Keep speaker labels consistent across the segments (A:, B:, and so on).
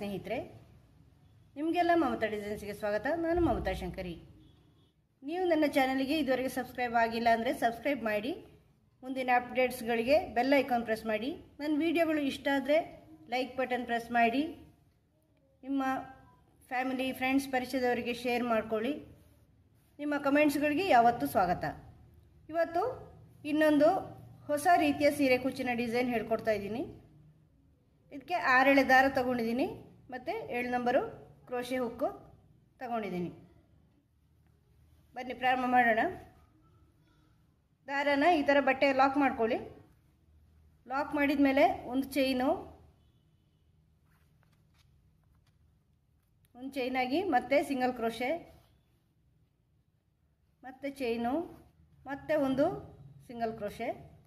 A: ಸ್ನೇಹಿತರೆ ನಿಮಗೆಲ್ಲ ಮಮತಾ ಡಿಸೈನ್ಸ್ಗೆ ಸ್ವಾಗತ ನಾನು ಮಮತಾ ಶಂಕರಿ ನೀವು ನನ್ನ ಚಾನಲ್ಗೆ ಇದುವರೆಗೆ ಸಬ್ಸ್ಕ್ರೈಬ್ ಆಗಿಲ್ಲ ಅಂದರೆ ಸಬ್ಸ್ಕ್ರೈಬ್ ಮಾಡಿ ಮುಂದಿನ ಅಪ್ಡೇಟ್ಸ್ಗಳಿಗೆ ಬೆಲ್ ಐಕಾನ್ ಪ್ರೆಸ್ ಮಾಡಿ ನನ್ನ ವಿಡಿಯೋಗಳು ಇಷ್ಟ ಆದರೆ ಲೈಕ್ ಬಟನ್ ಪ್ರೆಸ್ ಮಾಡಿ ನಿಮ್ಮ ಫ್ಯಾಮಿಲಿ ಫ್ರೆಂಡ್ಸ್ ಪರಿಚಯದವರಿಗೆ ಶೇರ್ ಮಾಡ್ಕೊಳ್ಳಿ ನಿಮ್ಮ ಕಮೆಂಟ್ಸ್ಗಳಿಗೆ ಯಾವತ್ತೂ ಸ್ವಾಗತ ಇವತ್ತು ಇನ್ನೊಂದು ಹೊಸ ರೀತಿಯ ಸೀರೆ ಕುಚ್ಚಿನ ಡಿಸೈನ್ ಹೇಳ್ಕೊಡ್ತಾ ಇದ್ದೀನಿ ಇದಕ್ಕೆ ಆರೆಳೆ ದಾರ ತಗೊಂಡಿದ್ದೀನಿ ಮತ್ತು ಏಳು ನಂಬರು ಕ್ರೋಶೆ ಹುಕ್ಕು ತಗೊಂಡಿದ್ದೀನಿ ಬನ್ನಿ ಪ್ರಾರಂಭ ಮಾಡೋಣ ದಾರನ ಈ ಥರ ಬಟ್ಟೆ ಲಾಕ್ ಮಾಡ್ಕೊಳ್ಳಿ ಲಾಕ್ ಮಾಡಿದ ಮೇಲೆ ಒಂದು ಚೈನು ಒಂದು ಚೈನಾಗಿ ಮತ್ತೆ ಸಿಂಗಲ್ ಕ್ರೋಶೆ ಮತ್ತೆ ಚೈನು ಮತ್ತೆ ಒಂದು ಸಿಂಗಲ್ ಕ್ರೋಶೆ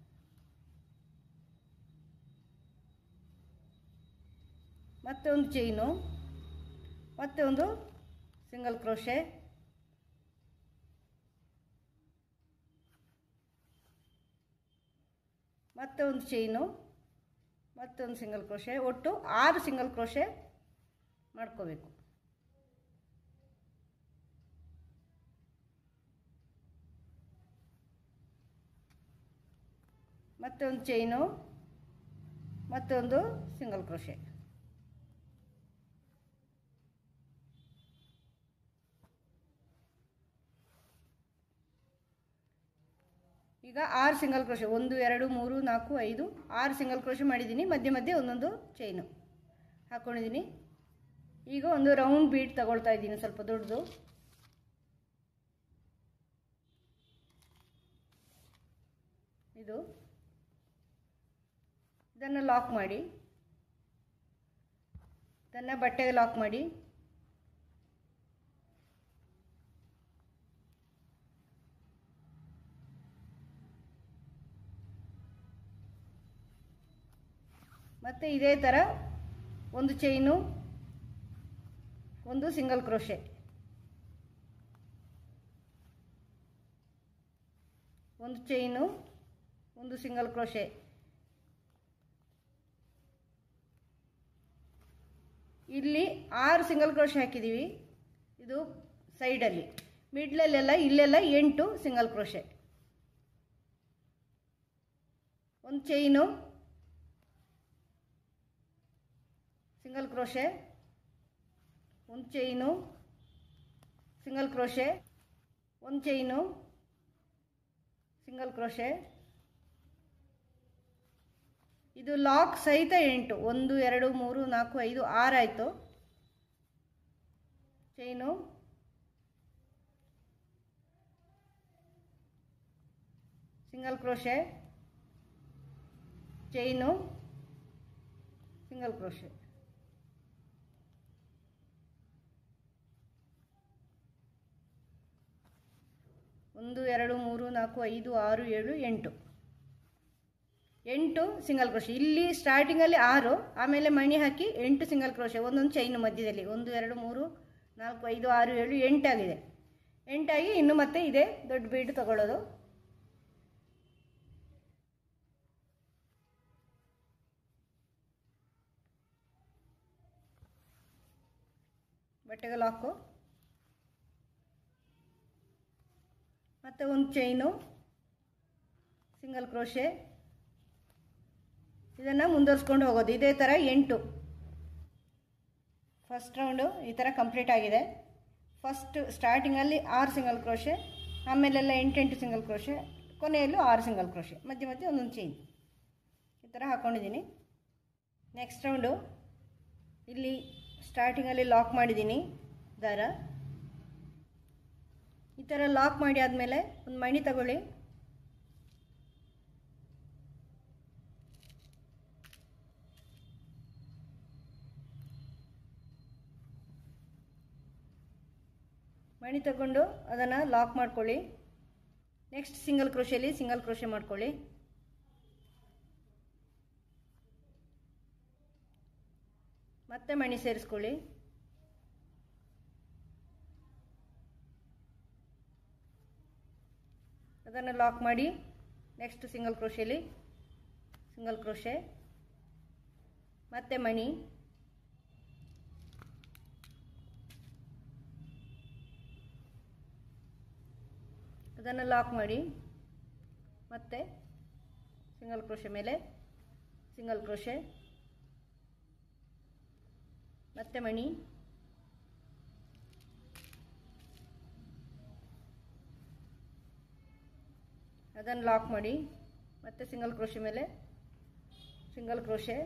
A: ಮತ್ತೆ ಒಂದು ಚೈನು ಮತ್ತೆ ಒಂದು ಸಿಂಗಲ್ ಕ್ರೋಶೆ ಮತ್ತೆ ಒಂದು ಚೈನು ಮತ್ತೆ ಒಂದು ಸಿಂಗಲ್ ಕ್ರೋಶೆ ಒಟ್ಟು ಆರು ಸಿಂಗಲ್ ಕ್ರೋಶೆ ಮಾಡ್ಕೋಬೇಕು ಮತ್ತೆ ಒಂದು ಚೈನು ಮತ್ತೆ ಒಂದು ಸಿಂಗಲ್ ಕ್ರೋಶೆ ಈಗ ಆರು ಸಿಂಗಲ್ ಕ್ರೋಶೆ ಒಂದು ಎರಡು ಮೂರು ನಾಲ್ಕು ಐದು ಆರು ಸಿಂಗಲ್ ಕ್ರೋಶೆ ಮಾಡಿದ್ದೀನಿ ಮಧ್ಯೆ ಮಧ್ಯೆ ಒಂದೊಂದು ಚೈನು ಹಾಕ್ಕೊಂಡಿದ್ದೀನಿ ಈಗ ಒಂದು ರೌಂಡ್ ಬೀಟ್ ತಗೊಳ್ತಾ ಇದ್ದೀನಿ ಸ್ವಲ್ಪ ದೊಡ್ಡದು ಇದು ಇದನ್ನು ಲಾಕ್ ಮಾಡಿ ಇದನ್ನು ಬಟ್ಟೆಗೆ ಲಾಕ್ ಮಾಡಿ ಮತ್ತು ಇದೇ ಥರ ಒಂದು ಚೈನು ಒಂದು ಸಿಂಗಲ್ ಕ್ರೋಶೆ ಒಂದು ಚೈನು ಒಂದು ಸಿಂಗಲ್ ಕ್ರೋಶೆ ಇಲ್ಲಿ ಆರು ಸಿಂಗಲ್ ಕ್ರೋಶೆ ಹಾಕಿದ್ದೀವಿ ಇದು ಸೈಡಲ್ಲಿ ಮಿಡ್ಲಲ್ಲೆಲ್ಲ ಇಲ್ಲೆಲ್ಲ ಎಂಟು ಸಿಂಗಲ್ ಕ್ರೋಶೆ ಒಂದು ಚೈನು ಸಿಂಗಲ್ ಕ್ರೋಶೆ ಒಂದು ಚೈನು ಸಿಂಗಲ್ ಕ್ರೋಶೆ ಒಂದು ಚೈನು ಸಿಂಗಲ್ ಕ್ರೋಶೆ ಇದು ಲಾಕ್ ಸಹಿತ ಎಂಟು ಒಂದು ಎರಡು ಮೂರು ನಾಲ್ಕು ಐದು ಆರು ಆಯಿತು chain single crochet chain single crochet ಒಂದು ಎರಡು ಮೂರು ನಾಲ್ಕು ಐದು ಆರು ಏಳು ಎಂಟು ಎಂಟು ಸಿಂಗಲ್ ಕ್ರೋಶೆ ಇಲ್ಲಿ ಸ್ಟಾರ್ಟಿಂಗಲ್ಲಿ ಆರು ಆಮೇಲೆ ಮಣಿ ಹಾಕಿ ಎಂಟು ಸಿಂಗಲ್ ಕ್ರೋಶೆ ಒಂದೊಂದು ಚೈನು ಮಧ್ಯದಲ್ಲಿ ಒಂದು ಎರಡು ಮೂರು ನಾಲ್ಕು ಐದು ಆರು ಏಳು ಎಂಟಾಗಿದೆ ಎಂಟಾಗಿ ಇನ್ನು ಮತ್ತೆ ಇದೆ ದೊಡ್ಡ ಬೀಡು ತಗೊಳ್ಳೋದು ಬಟ್ಟೆಗೆ ಲಾಕು ಮತ್ತು ಒಂದು ಚೈನು ಸಿಂಗಲ್ ಕ್ರೋಶೆ ಇದನ್ನು ಮುಂದುವರ್ಸ್ಕೊಂಡು ಹೋಗೋದು ಇದೇ ಥರ ಎಂಟು ಫಸ್ಟ್ ರೌಂಡು ಈ ಥರ ಕಂಪ್ಲೀಟ್ ಆಗಿದೆ ಫಸ್ಟ್ ಸ್ಟಾರ್ಟಿಂಗಲ್ಲಿ ಆರು ಸಿಂಗಲ್ ಕ್ರೋಶೆ ಆಮೇಲೆಲ್ಲ ಎಂಟೆಂಟು ಸಿಂಗಲ್ ಕ್ರೋಶೆ ಕೊನೆಯಲ್ಲೂ ಆರು ಸಿಂಗಲ್ ಕ್ರೋಶೆ ಮಧ್ಯೆ ಮಧ್ಯೆ ಒಂದೊಂದು ಚೈನ್ ಈ ಥರ ಹಾಕ್ಕೊಂಡಿದ್ದೀನಿ ನೆಕ್ಸ್ಟ್ ರೌಂಡು ಇಲ್ಲಿ ಸ್ಟಾರ್ಟಿಂಗಲ್ಲಿ ಲಾಕ್ ಮಾಡಿದ್ದೀನಿ ದಾರ ಈ ಥರ ಲಾಕ್ ಮಾಡಿ ಆದಮೇಲೆ ಒಂದು ಮಣಿ ತಗೊಳ್ಳಿ ಮಣಿ ತಗೊಂಡು ಅದನ್ನು ಲಾಕ್ ಮಾಡ್ಕೊಳ್ಳಿ ನೆಕ್ಸ್ಟ್ ಸಿಂಗಲ್ ಕ್ರೋಶೆಲಿ ಸಿಂಗಲ್ ಕ್ರೋಶೆ ಮಾಡ್ಕೊಳ್ಳಿ ಮತ್ತೆ ಮಣಿ ಸೇರಿಸ್ಕೊಳ್ಳಿ ಅದನ್ನು ಲಾಕ್ ಮಾಡಿ ನೆಕ್ಸ್ಟ್ ಸಿಂಗಲ್ ಕ್ರೋಶೆಲಿ ಸಿಂಗಲ್ ಕ್ರೋಶೆ ಮತ್ತೆ ಮಣಿ ಅದನ್ನು ಲಾಕ್ ಮಾಡಿ ಮತ್ತೆ ಸಿಂಗಲ್ ಕ್ರೋಶೆ ಮೇಲೆ ಸಿಂಗಲ್ ಕ್ರೋಶೆ ಮತ್ತೆ ಮಣಿ ಅದನ್ನು ಲಾಕ್ ಮಾಡಿ ಮತ್ತೆ ಸಿಂಗಲ್ ಕ್ರೋಶೆ ಮೇಲೆ ಸಿಂಗಲ್ ಕ್ರೋಶೆ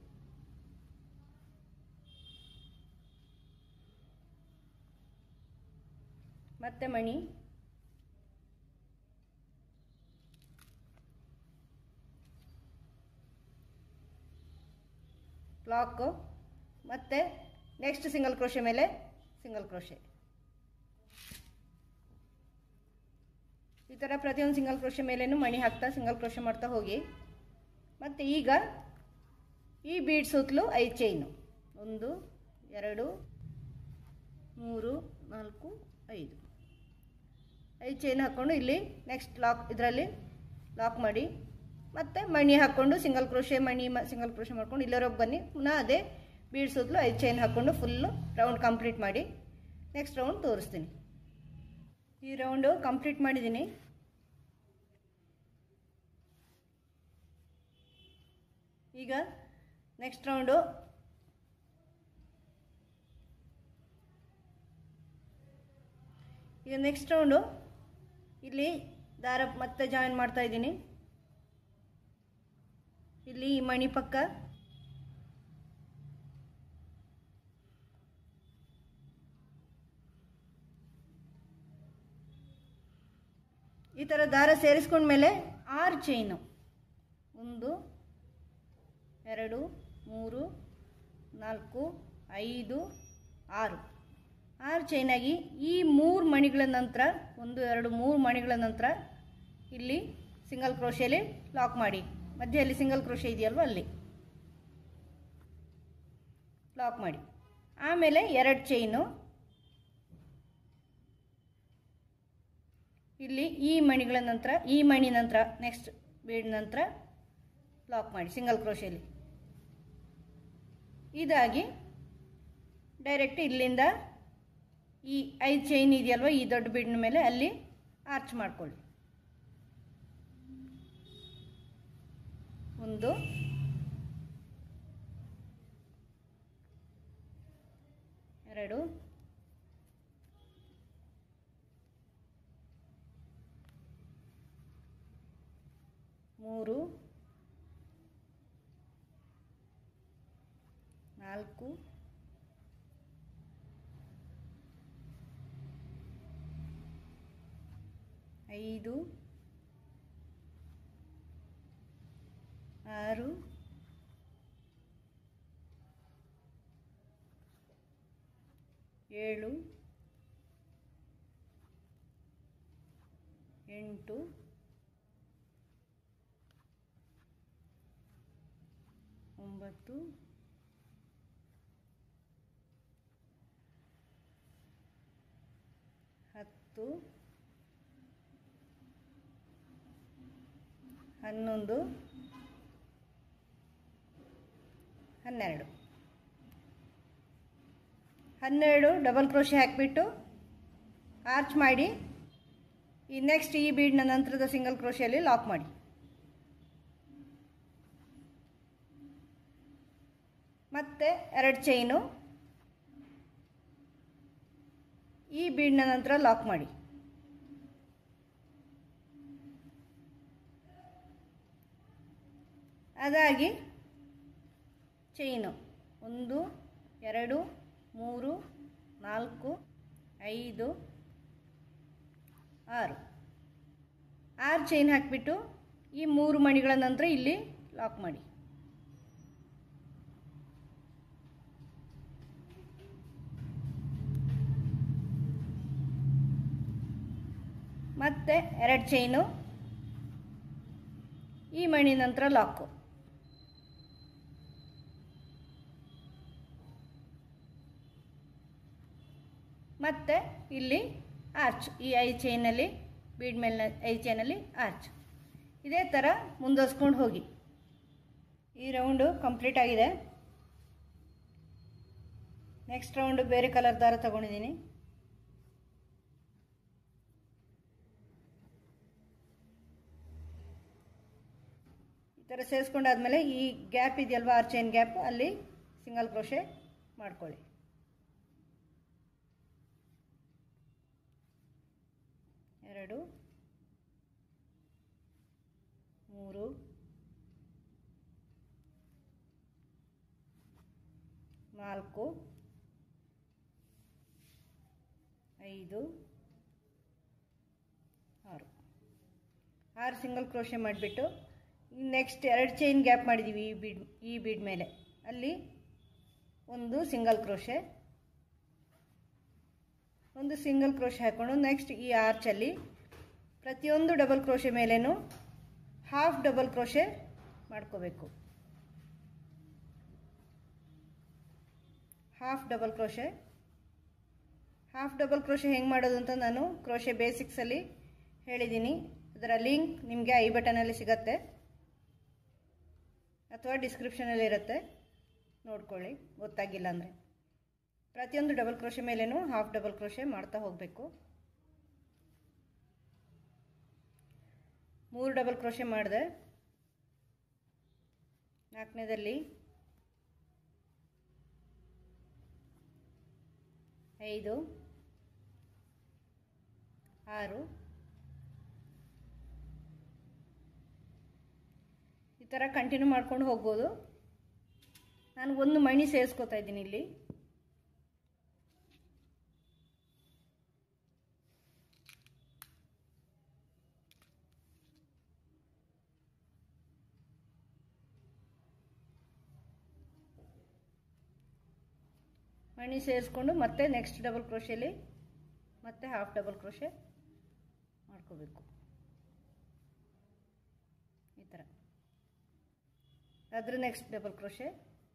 A: ಮತ್ತೆ ಮಣಿ ಲಾಕು ಮತ್ತೆ ನೆಕ್ಸ್ಟ್ ಸಿಂಗಲ್ ಕ್ರೋಶೆ ಮೇಲೆ ಸಿಂಗಲ್ ಕ್ರೋಶೆ ಈ ಥರ ಪ್ರತಿಯೊಂದು ಸಿಂಗಲ್ ಕ್ರೋಶೆ ಮೇಲೇನು ಮಣಿ ಹಾಕ್ತಾ ಸಿಂಗಲ್ ಕ್ರೋಶೆ ಮಾಡ್ತಾ ಹೋಗಿ ಮತ್ತು ಈಗ ಈ ಬೀಡ್ ಸುತ್ತಲೂ ಐದು ಚೈನು ಒಂದು ಎರಡು ಮೂರು ನಾಲ್ಕು ಐದು ಐದು ಚೈನ್ ಹಾಕ್ಕೊಂಡು ಇಲ್ಲಿ ನೆಕ್ಸ್ಟ್ ಲಾಕ್ ಇದರಲ್ಲಿ ಲಾಕ್ ಮಾಡಿ ಮತ್ತು ಮಣಿ ಹಾಕ್ಕೊಂಡು ಸಿಂಗಲ್ ಕ್ರೋಶೆ ಮಣಿ ಮ ಸಿಂಗಲ್ ಕ್ರೋಶೆ ಮಾಡ್ಕೊಂಡು ಇಲ್ಲರೋಗಿ ಬನ್ನಿ ಪುನಃ ಅದೇ ಬೀಡ್ ಸುತ್ತಲೂ ಐದು ಚೈನ್ ಹಾಕ್ಕೊಂಡು ಫುಲ್ಲು ರೌಂಡ್ ಕಂಪ್ಲೀಟ್ ಮಾಡಿ ನೆಕ್ಸ್ಟ್ ರೌಂಡ್ ತೋರಿಸ್ತೀನಿ ಈ ರೌಂಡು ಕಂಪ್ಲೀಟ್ ಮಾಡಿದ್ದೀನಿ ಈಗ ನೆಕ್ಸ್ಟ್ ರೌಂಡು ಈಗ ನೆಕ್ಸ್ಟ್ ರೌಂಡು ಇಲ್ಲಿ ದಾರ ಮತ್ತೆ ಜಾಯಿನ್ ಮಾಡ್ತಾ ಇದ್ದೀನಿ ಇಲ್ಲಿ ಈ ಮಣಿ ಪಕ್ಕ ಈ ಥರ ದಾರ ಸೇರಿಸ್ಕೊಂಡ್ಮೇಲೆ ಆರು ಚೈನು ಒಂದು ಎರಡು ಮೂರು ನಾಲ್ಕು ಐದು ಆರು ಆರು ಚೈನಾಗಿ ಈ ಮೂರು ಮಣಿಗಳ ನಂತರ ಒಂದು ಎರಡು ಮೂರು ಮಣಿಗಳ ನಂತರ ಇಲ್ಲಿ ಸಿಂಗಲ್ ಕ್ರೋಶೆಯಲ್ಲಿ ಲಾಕ್ ಮಾಡಿ ಮಧ್ಯದಲ್ಲಿ ಸಿಂಗಲ್ ಕ್ರೋಶೆ ಇದೆಯಲ್ವ ಅಲ್ಲಿ ಲಾಕ್ ಮಾಡಿ ಆಮೇಲೆ ಎರಡು ಚೈನು ಇಲ್ಲಿ ಈ ಮಣಿಗಳ ನಂತರ ಈ ಮಣಿ ನಂತರ ನೆಕ್ಸ್ಟ್ ಬೀಡ್ ನಂತರ ಲಾಕ್ ಮಾಡಿ ಸಿಂಗಲ್ ಕ್ರೋಶೆಯಲ್ಲಿ ಇದಾಗಿ ಡೈರೆಕ್ಟ್ ಇಲ್ಲಿಂದ ಈ ಐದು ಚೈನ್ ಇದೆಯಲ್ವ ಈ ದೊಡ್ಡ ಬೀಡಿನ ಮೇಲೆ ಅಲ್ಲಿ ಆರ್ಚ್ ಮಾಡ್ಕೊಳ್ಳಿ ಒಂದು ಎರಡು ಮೂರು ನಾಲ್ಕು ಐದು ಆರು ಏಳು ಎಂಟು ಒಂಬತ್ತು ಹತ್ತು ಹನ್ನೊಂದು ಹನ್ನೆರಡು ಹನ್ನೆರಡು ಡಬಲ್ ಕ್ರೋಶೆ ಹಾಕಿಬಿಟ್ಟು ಆರ್ಚ್ ಮಾಡಿ ಈ ನೆಕ್ಸ್ಟ್ ಈ ಬೀಡ್ನ ನಂತರದ ಸಿಂಗಲ್ ಕ್ರೋಶೆಯಲ್ಲಿ ಲಾಕ್ ಮಾಡಿ ಮತ್ತೆ ಎರಡು ಚೈನು ಈ ಬೀಡ್ನ ನಂತರ ಲಾಕ್ ಮಾಡಿ ಅದಾಗಿ ಚೈನು ಒಂದು ಎರಡು ಮೂರು ನಾಲ್ಕು ಐದು ಆರು ಆರು ಚೈನ್ ಹಾಕಿಬಿಟ್ಟು ಈ ಮೂರು ಮಣಿಗಳ ನಂತರ ಇಲ್ಲಿ ಲಾಕ್ ಮಾಡಿ ಮತ್ತೆ ಎರಡು ಚೈನು ಈ ಮಣಿ ನಂತರ ಲಾಕು ಮತ್ತು ಇಲ್ಲಿ ಆರ್ಚ್ ಈ ಐ ಚೈನಲ್ಲಿ ಬೀಡ್ ಮೇಲೆ ಐ ಚೈನಲ್ಲಿ ಆರ್ಚ್ ಇದೇ ಥರ ಮುಂದುವರ್ಸ್ಕೊಂಡು ಹೋಗಿ ಈ ರೌಂಡು ಕಂಪ್ಲೀಟ್ ಆಗಿದೆ ನೆಕ್ಸ್ಟ್ ರೌಂಡು ಬೇರೆ ಕಲರ್ ದಾರ ತಗೊಂಡಿದ್ದೀನಿ ಈ ಥರ ಸೇರಿಸ್ಕೊಂಡಾದ್ಮೇಲೆ ಈ ಗ್ಯಾಪ್ ಇದೆಯಲ್ವಾ ಆರ್ ಚೈನ್ ಗ್ಯಾಪ್ ಅಲ್ಲಿ ಸಿಂಗಲ್ ಕ್ರೋಶೆ ಮಾಡ್ಕೊಳ್ಳಿ ಎರಡು ಮೂರು ನಾಲ್ಕು ಐದು ಆರು ಆರು ಸಿಂಗಲ್ ಕ್ರೋಶೆ ಮಾಡಿಬಿಟ್ಟು ನೆಕ್ಸ್ಟ್ ಎರಡು ಚೈನ್ ಗ್ಯಾಪ್ ಮಾಡಿದ್ದೀವಿ ಈ ಬೀಡ್ ಈ ಬೀಡ್ ಮೇಲೆ ಅಲ್ಲಿ ಒಂದು ಸಿಂಗಲ್ ಕ್ರೋಶೆ ಒಂದು ಸಿಂಗಲ್ ಕ್ರೋಶೆ ಹಾಕ್ಕೊಂಡು ನೆಕ್ಸ್ಟ್ ಈ ಆರ್ಚಲ್ಲಿ ಪ್ರತಿಯೊಂದು ಡಬಲ್ ಕ್ರೋಶೆ ಮೇಲೇನು ಹಾಫ್ ಡಬಲ್ ಕ್ರೋಶೆ ಮಾಡ್ಕೋಬೇಕು half double crochet half double crochet ಹೆಂಗೆ ಮಾಡೋದು ಅಂತ ನಾನು ಕ್ರೋಶೆ ಬೇಸಿಕ್ಸಲ್ಲಿ ಹೇಳಿದ್ದೀನಿ ಅದರ ಲಿಂಕ್ ನಿಮಗೆ ಐ ಬಟನಲ್ಲಿ ಸಿಗತ್ತೆ ಅಥವಾ ಡಿಸ್ಕ್ರಿಪ್ಷನಲ್ಲಿ ಇರುತ್ತೆ ನೋಡ್ಕೊಳ್ಳಿ ಗೊತ್ತಾಗಿಲ್ಲ ಅಂದರೆ ಪ್ರತಿಯೊಂದು ಡಬಲ್ ಕ್ರೋಶೆ ಮೇಲೇನು ಹಾಫ್ ಡಬಲ್ ಕ್ರೋಶೆ ಮಾಡ್ತಾ ಹೋಗಬೇಕು ಮೂರು ಡಬಲ್ ಕ್ರೋಶೆ ಮಾಡಿದೆ ನಾಲ್ಕನೇದಲ್ಲಿ ಐದು ಆರು ಈ ಥರ ಕಂಟಿನ್ಯೂ ಮಾಡ್ಕೊಂಡು ಹೋಗ್ಬೋದು ನಾನು ಒಂದು ಮಣಿ ಸೇರಿಸ್ಕೊತಾ ಇದ್ದೀನಿ ಇಲ್ಲಿ ಮಣಿ ಸೇರಿಸ್ಕೊಂಡು ಮತ್ತೆ ನೆಕ್ಸ್ಟ್ ಡಬಲ್ ಕ್ರೋಶೆಲಿ ಮತ್ತೆ ಹಾಫ್ ಡಬಲ್ ಕ್ರೋಶೆ ಮಾಡ್ಕೋಬೇಕು ಈ ಥರ ಅದ್ರ ನೆಕ್ಸ್ಟ್ ಡಬಲ್ ಕ್ರೋಶೆ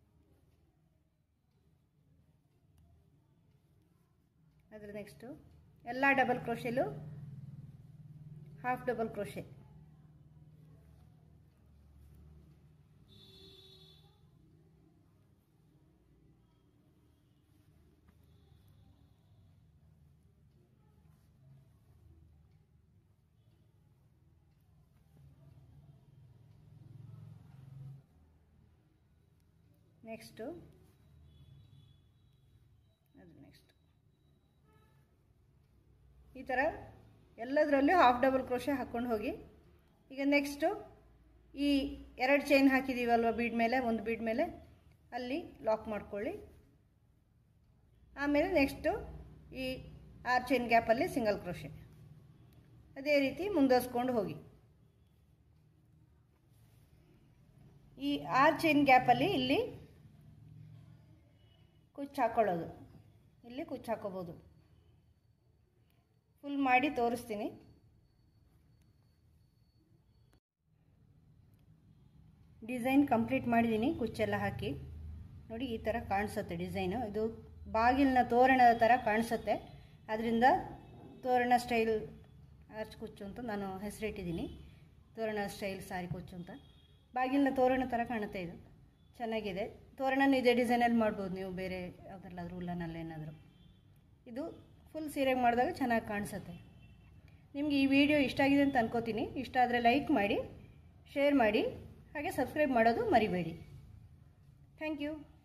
A: ಅದ್ರ ನೆಕ್ಸ್ಟು ಎಲ್ಲ ಡಬಲ್ ಕ್ರೋಶೆಲು ಹಾಫ್ ಡಬಲ್ ಕ್ರೋಶೆ ನೆಕ್ಸ್ಟು ಅದು ನೆಕ್ಸ್ಟ್ ಈ ಥರ ಎಲ್ಲದರಲ್ಲೂ ಹಾಫ್ ಡಬಲ್ ಕ್ರೋಶೆ ಹಾಕ್ಕೊಂಡು ಹೋಗಿ ಈಗ ನೆಕ್ಸ್ಟು ಈ ಎರಡು ಚೈನ್ ಹಾಕಿದ್ದೀವಲ್ವ ಬೀಡ್ ಮೇಲೆ ಒಂದು ಬೀಡ್ ಮೇಲೆ ಅಲ್ಲಿ ಲಾಕ್ ಮಾಡ್ಕೊಳ್ಳಿ ಆಮೇಲೆ ನೆಕ್ಸ್ಟು ಈ ಆರು ಚೈನ್ ಗ್ಯಾಪಲ್ಲಿ ಸಿಂಗಲ್ ಕ್ರೋಶೆ ಅದೇ ರೀತಿ ಮುಂದುವರ್ಸ್ಕೊಂಡು ಹೋಗಿ ಈ ಆರು ಚೈನ್ ಗ್ಯಾಪಲ್ಲಿ ಇಲ್ಲಿ ಕುಚ್ಚು ಹಾಕ್ಕೊಳ್ಳೋದು ಇಲ್ಲಿ ಕುಚ್ಚು ಹಾಕೋಬೋದು ಫುಲ್ ಮಾಡಿ ತೋರಿಸ್ತೀನಿ ಡಿಸೈನ್ ಕಂಪ್ಲೀಟ್ ಮಾಡಿದ್ದೀನಿ ಕುಚ್ಚೆಲ್ಲ ಹಾಕಿ ನೋಡಿ ಈ ಥರ ಕಾಣಿಸುತ್ತೆ ಡಿಸೈನು ಇದು ಬಾಗಿಲಿನ ತೋರಣದ ಥರ ಕಾಣಿಸುತ್ತೆ ಅದರಿಂದ ತೋರಣ ಸ್ಟೈಲ್ ಆರ್ಚ್ ಕುಚ್ಚು ಅಂತ ನಾನು ಹೆಸರಿಟ್ಟಿದ್ದೀನಿ ತೋರಣ ಸ್ಟೈಲ್ ಸಾರಿ ಕುಚ್ಚು ಅಂತ ಬಾಗಿಲಿನ ತೋರಣ ಥರ ಕಾಣುತ್ತೆ ಇದು ಚೆನ್ನಾಗಿದೆ ತೋರಣನೂ ಇದೇ ಡಿಸೈನಲ್ಲಿ ಮಾಡ್ಬೋದು ನೀವು ಬೇರೆ ಯಾವುದಲ್ಲಾದ್ರೂ ಉಲ್ಲನಲ್ಲಿ ಏನಾದರೂ ಇದು ಫುಲ್ ಸೀರೆಗೆ ಮಾಡಿದಾಗ ಚೆನ್ನಾಗಿ ಕಾಣಿಸುತ್ತೆ ನಿಮಗೆ ಈ ವಿಡಿಯೋ ಇಷ್ಟ ಆಗಿದೆ ಅಂತ ಅನ್ಕೋತೀನಿ ಇಷ್ಟ ಆದರೆ ಲೈಕ್ ಮಾಡಿ ಶೇರ್ ಮಾಡಿ ಹಾಗೆ ಸಬ್ಸ್ಕ್ರೈಬ್ ಮಾಡೋದು ಮರಿಬೇಡಿ ಥ್ಯಾಂಕ್ ಯು